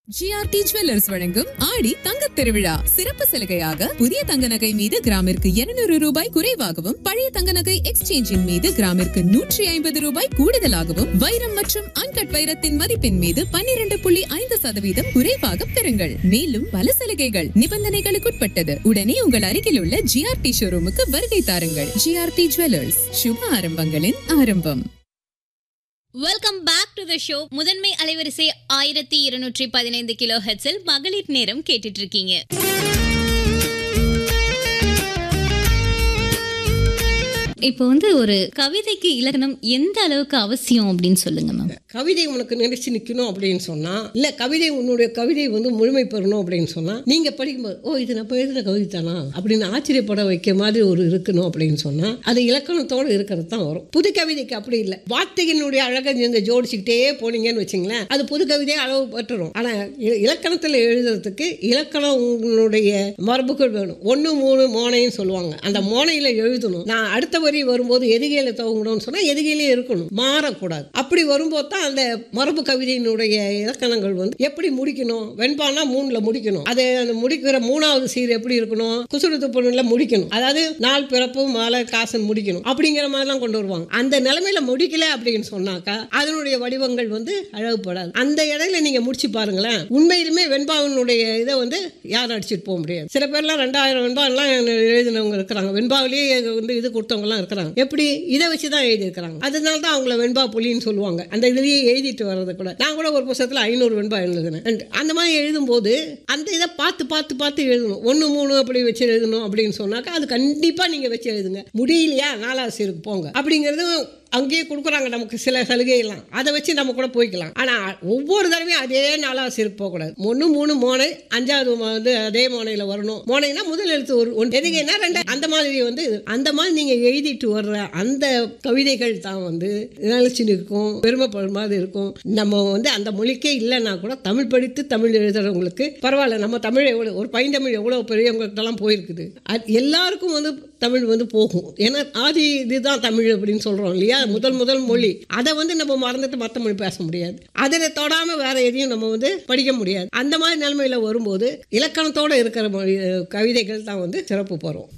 GRT jewellers வழங்கும் ஆடி தங்கத் திருவிழா சிறப்பு சலுகையாக புதிய தங்க நகை மீது கிராமிற்கு 200 ரூபாய் குறைவாகவும் பழைய தங்க நகை எக்ஸ்சேஞ்சின் மீது கிராமிற்கு நூற்றி ஐம்பது ரூபாய் கூடுதலாகவும் வைரம் மற்றும் அன்கட் வைரத்தின் மதிப்பின் மீது 12.5% புள்ளி ஐந்து சதவீதம் குறைவாக பெறுங்கள் மேலும் பல சலுகைகள் நிபந்தனைகளுக்குட்பட்டது உடனே உங்கள் அருகில் உள்ள ஜிஆர்டி ஷோரூமுக்கு வருகை தாருங்கள் ஜிஆர்டி ஜுவல்லர்ஸ் சுப ஆரம்பங்களின் ஆரம்பம் welcome back to the show முதன்மை அலைவரிசை ஆயிரத்தி இருநூற்றி பதினைந்து கிலோ ஹெட்ஸில் மகளிர் நேரம் கேட்டுட்டு இருக்கீங்க இப்போ வந்து ஒரு கவிதைக்கு இலக்கணம் எந்த அளவுக்கு அவசியம் அப்படின்னு சொல்லுங்க மேம் கவிதை உனக்கு நினைச்சு நிற்கணும் அப்படின்னு சொன்னா இல்ல கவிதை உன்னுடைய கவிதை வந்து முழுமை பெறணும் அப்படின்னு சொன்னா நீங்க படிக்கும்போது ஓ இது நம்ம எழுதின கவிதை தானா அப்படின்னு ஆச்சரியப்பட வைக்க மாதிரி ஒரு இருக்கணும் அப்படின்னு சொன்னா அது இலக்கணத்தோடு இருக்கிறது தான் வரும் புது கவிதைக்கு அப்படி இல்லை வார்த்தையினுடைய அழகை நீங்க ஜோடிச்சுக்கிட்டே போனீங்கன்னு வச்சுங்களேன் அது புது கவிதையை அளவு பட்டுரும் ஆனா இ- இலக்கணத்துல எழுதுறதுக்கு இலக்கணம் உங்களுடைய மரபுகள் வேணும் ஒன்று மூணு மோனைன்னு சொல்லுவாங்க அந்த மோனையில எழுதணும் நான் அடுத்த வரி வரும்போது எதுகையில துவங்கணும்னு சொன்னா எதுகையிலே இருக்கணும் மாறக்கூடாது அப்படி வரும்போது தான் அந்த மரபு கவிதையினுடைய இலக்கணங்கள் வந்து எப்படி முடிக்கணும் வெண்பானா மூணுல முடிக்கணும் அது அந்த முடிக்கிற மூணாவது சீர் எப்படி இருக்கணும் குசுடு துப்புல முடிக்கணும் அதாவது நாள் பிறப்பு மாலை காசன் முடிக்கணும் அப்படிங்கிற மாதிரிலாம் கொண்டு வருவாங்க அந்த நிலைமையில முடிக்கல அப்படின்னு சொன்னாக்கா அதனுடைய வடிவங்கள் வந்து அழகுப்படாது அந்த இடையில நீங்க முடிச்சு பாருங்களேன் உண்மையிலுமே வெண்பாவினுடைய இதை வந்து யாரும் அடிச்சுட்டு போக முடியாது சில பேர்லாம் ரெண்டாயிரம் வெண்பா எல்லாம் எழுதினவங்க இருக்கிறாங்க வெண்பாவிலேயே வந்து இது கொடுத்தவங்க எல்லாம் இருக்கிறாங்க எப்படி இதை வச்சு தான் எழுதியிருக்கிறாங்க அதனால தான் அவங்கள வெண்பா புலின்னு சொல்லுவாங்க அந்த இதுலயே எழுதிட்டு வர்றது கூட நான் கூட ஒரு புத்தகத்தில் ஐநூறு வெண்பா எழுதுனேன் And அந்த மாதிரி எழுதும்போது அந்த இதை பார்த்து பார்த்து பார்த்து எழுதணும் ஒன்று மூணு அப்படி வச்சு எழுதணும் அப்படின்னு சொன்னாக்கா அது கண்டிப்பாக நீங்கள் வச்சு எழுதுங்க முடியலையா நாலாவது சீருக்கு போங்க அப்படிங்கிறது அங்கேயே கொடுக்குறாங்க நமக்கு சில சலுகையெல்லாம் அதை வச்சு நம்ம கூட போய்க்கலாம் ஆனால் ஒவ்வொரு தடவையும் அதே நாலாவது சீருக்கு போகக்கூடாது ஒன்று மூணு மோனை அஞ்சாவது மோ- வந்து அதே மோனையில் வரணும் மோனைனா முதல் எழுத்து ஒரு ஒன்று எதுகைனா ரெண்டு அந்த மாதிரி வந்து அந்த மாதிரி நீங்கள் எழுதிட்டு வர்ற அந்த கவிதைகள் தான் வந்து நிலைச்சு நிற்கும் பெருமைப்படுற மாதிரி இருக்கும் நம்ம வந்து அந்த மொழிக்கே இல்லைன்னா கூட தமிழ் படித்து தமிழ் எழுதுறவங்களுக்கு பரவாயில்ல நம்ம தமிழ் எவ்வளோ ஒரு பைந்தமிழ் எவ்வளோ பெரியவங்கள்ட்டலாம் போயிருக்குது அது எல்லாருக்கும் வந்து தமிழ் வந்து போகும் ஏன்னா ஆதி இதுதான் தமிழ் அப்படின்னு சொல்கிறோம் இல்லையா முதல் முதல் மொழி அதை வந்து நம்ம மறந்துட்டு மற்ற மொழி பேச முடியாது அதில் தொடாமல் வேற எதையும் நம்ம வந்து படிக்க முடியாது அந்த மாதிரி நிலைமையில வரும்போது இலக்கணத்தோடு இருக்கிற மொழி கவிதைகள் தான் வந்து சிறப்பு பெறும்